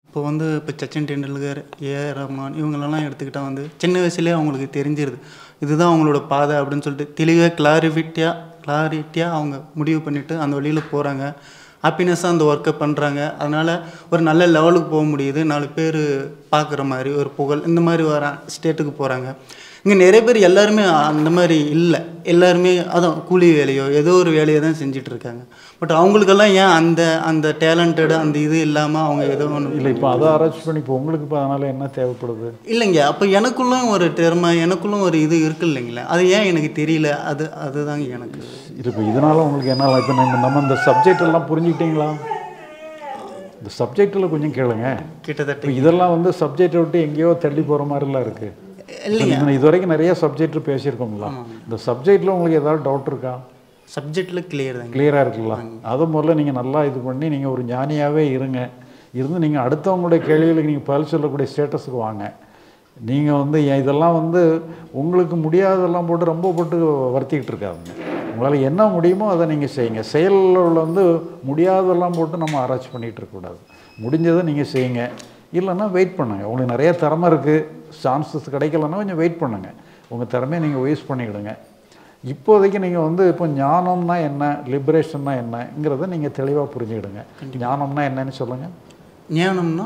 இப்போ வந்து இப்போ சச்சின் டெண்டுல்கர் ஏஆர் ரஹ்மான் இவங்களெல்லாம் எடுத்துக்கிட்டால் வந்து சின்ன வயசுலேயே அவங்களுக்கு தெரிஞ்சிருது இதுதான் அவங்களோட பாதை அப்படின்னு சொல்லிட்டு தெளிவாக கிளாரிஃபிட்டியாக கிளாரிட்டியாக அவங்க முடிவு பண்ணிவிட்டு அந்த வழியில் போகிறாங்க ஹாப்பினஸ்ஸாக அந்த ஒர்க்கை பண்ணுறாங்க அதனால் ஒரு நல்ல லெவலுக்கு போக முடியுது நாலு பேர் பார்க்குற மாதிரி ஒரு புகழ் இந்த மாதிரி வர ஸ்டேட்டுக்கு போகிறாங்க இங்கே நிறைய பேர் எல்லாருமே அந்த மாதிரி இல்லை எல்லாருமே அதான் கூலி வேலையோ ஏதோ ஒரு வேலையை தான் செஞ்சுட்டு இருக்காங்க பட் அவங்களுக்கெல்லாம் ஏன் அந்த அந்த டேலண்டட் அந்த இது இல்லாமல் அவங்க ஏதோ ஒன்று இல்லை இப்போ அதை ஆராய்ச்சி பண்ணி இப்போ உங்களுக்கு இப்போ அதனால் என்ன தேவைப்படுது இல்லைங்க அப்போ எனக்குள்ளும் ஒரு திறமை எனக்குள்ளும் ஒரு இது இருக்கு இல்லைங்களா அது ஏன் எனக்கு தெரியல அது அதுதாங்க எனக்கு இது இப்போ இதனால் உங்களுக்கு என்ன இப்போ நம்ம நம்ம இந்த சப்ஜெக்ட் எல்லாம் புரிஞ்சுக்கிட்டீங்களா இந்த சப்ஜெக்டில் கொஞ்சம் கேளுங்க கிட்டத்தட்ட இப்போ இதெல்லாம் வந்து சப்ஜெக்டை விட்டு எங்கேயோ தள்ளி போகிற மாதிரிலாம் இருக்குது இல்லைங்க நம்ம இது வரைக்கும் நிறைய சப்ஜெக்ட் பேசியிருக்கோங்களா இந்த சப்ஜெக்டில் உங்களுக்கு ஏதாவது டவுட் இருக்கா சப்ஜெக்டில் கிளியர் தாங்க கிளியராக இருக்குல்ல அதை முதல்ல நீங்கள் நல்லா இது பண்ணி நீங்கள் ஒரு ஞானியாகவே இருங்க இருந்து நீங்கள் அடுத்தவங்களுடைய கேள்விகளுக்கு நீங்கள் பதில் சொல்லக்கூடிய ஸ்டேட்டஸுக்கு வாங்க நீங்கள் வந்து ஏன் இதெல்லாம் வந்து உங்களுக்கு முடியாததெல்லாம் போட்டு ரொம்ப போட்டு வருத்திக்கிட்டு இருக்காதுங்க உங்களால் என்ன முடியுமோ அதை நீங்கள் செய்யுங்க செயலில் வந்து முடியாததெல்லாம் போட்டு நம்ம ஆராய்ச்சி பண்ணிகிட்டு இருக்கக்கூடாது முடிஞ்சதை நீங்கள் செய்யுங்க இல்லைன்னா வெயிட் பண்ணுங்கள் உங்களுக்கு நிறைய திறமை இருக்குது சான்சஸ் கிடைக்கலன்னா கொஞ்சம் வெயிட் பண்ணுங்கள் உங்கள் திறமையை நீங்கள் வேஸ்ட் பண்ணிவிடுங்க இப்போதைக்கு நீங்கள் வந்து இப்போ ஞானம்னா என்ன லிபரேஷன்னா என்னங்கிறத நீங்கள் தெளிவாக புரிஞ்சுக்கிடுங்க ஞானம்னா என்னன்னு சொல்லுங்கள் ஞானம்னா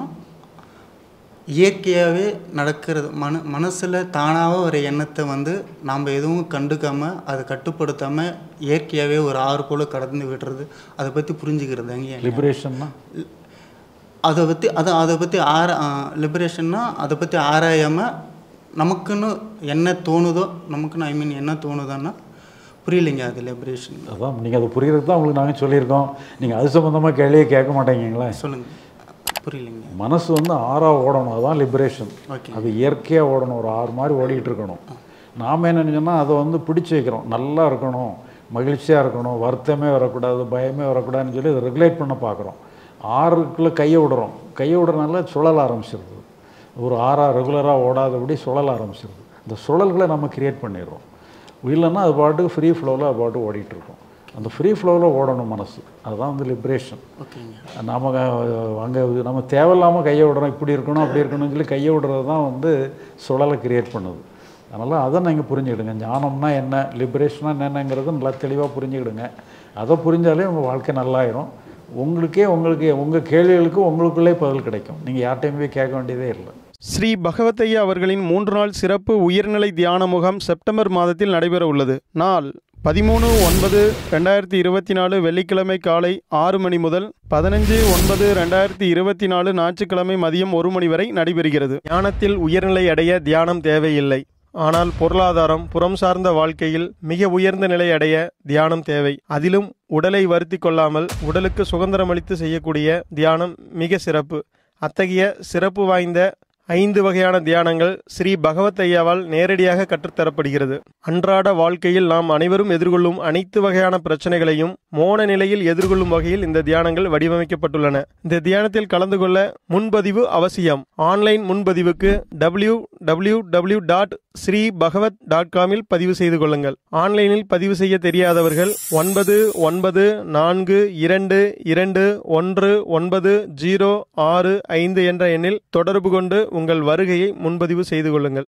இயற்கையாகவே நடக்கிறது மன மனசில் தானாக ஒரு எண்ணத்தை வந்து நாம் எதுவும் கண்டுக்காமல் அதை கட்டுப்படுத்தாமல் இயற்கையாகவே ஒரு ஆறு போல் கடந்து விடுறது அதை பற்றி புரிஞ்சுக்கிறதுங்க லிபரேஷன்னா அதை பற்றி அதை அதை பற்றி ஆர லிபரேஷன்னா அதை பற்றி ஆராயாமல் நமக்குன்னு என்ன தோணுதோ நமக்குன்னு ஐ மீன் என்ன தோணுதோன்னா புரியலைங்க அது லிபரேஷன் அதான் நீங்கள் அதை புரியறதுக்கு தான் உங்களுக்கு நாங்கள் சொல்லியிருக்கோம் நீங்கள் அது சம்மந்தமாக கேள்வியே கேட்க மாட்டேங்கிறீங்களே சொல்லுங்கள் புரியலைங்க மனசு வந்து ஆறாக ஓடணும் அதுதான் லிபரேஷன் ஓகே அது இயற்கையாக ஓடணும் ஒரு ஆறு மாதிரி ஓடிக்கிட்டு இருக்கணும் நாம் என்ன சொன்னால் அதை வந்து பிடிச்சி வைக்கிறோம் நல்லா இருக்கணும் மகிழ்ச்சியாக இருக்கணும் வருத்தமே வரக்கூடாது பயமே வரக்கூடாதுன்னு சொல்லி அதை ரெகுலேட் பண்ண பார்க்குறோம் ஆறுக்குள்ளே கையை விடுறோம் கையை விடுறதுனால சுழல ஆரம்பிச்சிருது ஒரு ஆறாக ரெகுலராக ஓடாதபடி சுழல ஆரம்பிச்சிருது இந்த சுழல்களை நம்ம கிரியேட் பண்ணிடுறோம் இல்லைன்னா அது பாட்டுக்கு ஃப்ரீ ஃப்ளோவில் அது பாட்டு ஓடிட்டு இருக்கும் அந்த ஃப்ரீ ஃப்ளோவில் ஓடணும் மனசு அதுதான் வந்து லிபரேஷன் ஓகேங்க நம்ம அங்கே நம்ம தேவையில்லாமல் கையை விடுறோம் இப்படி இருக்கணும் அப்படி இருக்கணும்னு சொல்லி கையை விடுறது தான் வந்து சுழலை கிரியேட் பண்ணுது அதனால் அதை நீங்கள் புரிஞ்சுக்கிடுங்க ஞானம்னா என்ன லிபரேஷனாக என்னென்னங்கிறது நல்லா தெளிவாக புரிஞ்சுக்கிடுங்க அதை புரிஞ்சாலே உங்கள் வாழ்க்கை நல்லாயிரும் உங்களுக்கே உங்களுக்கு உங்கள் கேள்விகளுக்கு உங்களுக்குள்ளே பதில் கிடைக்கும் நீங்கள் யார்கிட்டையும் போய் கேட்க வேண்டியதே இல்லை ஸ்ரீ பகவத்தையா அவர்களின் மூன்று நாள் சிறப்பு உயர்நிலை தியான முகாம் செப்டம்பர் மாதத்தில் நடைபெற உள்ளது நாள் பதிமூணு ஒன்பது ரெண்டாயிரத்தி இருபத்தி நாலு வெள்ளிக்கிழமை காலை ஆறு மணி முதல் பதினஞ்சு ஒன்பது ரெண்டாயிரத்தி இருபத்தி நாலு ஞாயிற்றுக்கிழமை மதியம் ஒரு மணி வரை நடைபெறுகிறது தியானத்தில் உயர்நிலை அடைய தியானம் தேவையில்லை ஆனால் பொருளாதாரம் புறம் சார்ந்த வாழ்க்கையில் மிக உயர்ந்த நிலை அடைய தியானம் தேவை அதிலும் உடலை வருத்தி கொள்ளாமல் உடலுக்கு சுதந்திரமளித்து செய்யக்கூடிய தியானம் மிக சிறப்பு அத்தகைய சிறப்பு வாய்ந்த ஐந்து வகையான தியானங்கள் ஸ்ரீ பகவத் ஐயாவால் நேரடியாக கற்றுத்தரப்படுகிறது அன்றாட வாழ்க்கையில் நாம் அனைவரும் எதிர்கொள்ளும் அனைத்து வகையான பிரச்சனைகளையும் மோன நிலையில் எதிர்கொள்ளும் வகையில் இந்த தியானங்கள் வடிவமைக்கப்பட்டுள்ளன இந்த தியானத்தில் கலந்து கொள்ள முன்பதிவு அவசியம் ஆன்லைன் முன்பதிவுக்கு W W W dot Sri Bhagavad dot காமில் பதிவு செய்து கொள்ளுங்கள் ஆன்லைனில் பதிவு செய்ய தெரியாதவர்கள் ஒன்பது ஒன்பது நான்கு இரண்டு இரண்டு ஒன்று ஒன்பது ஜீரோ ஆறு ஐந்து என்ற எண்ணில் தொடர்பு கொண்டு உங்கள் வருகையை முன்பதிவு செய்து கொள்ளுங்கள்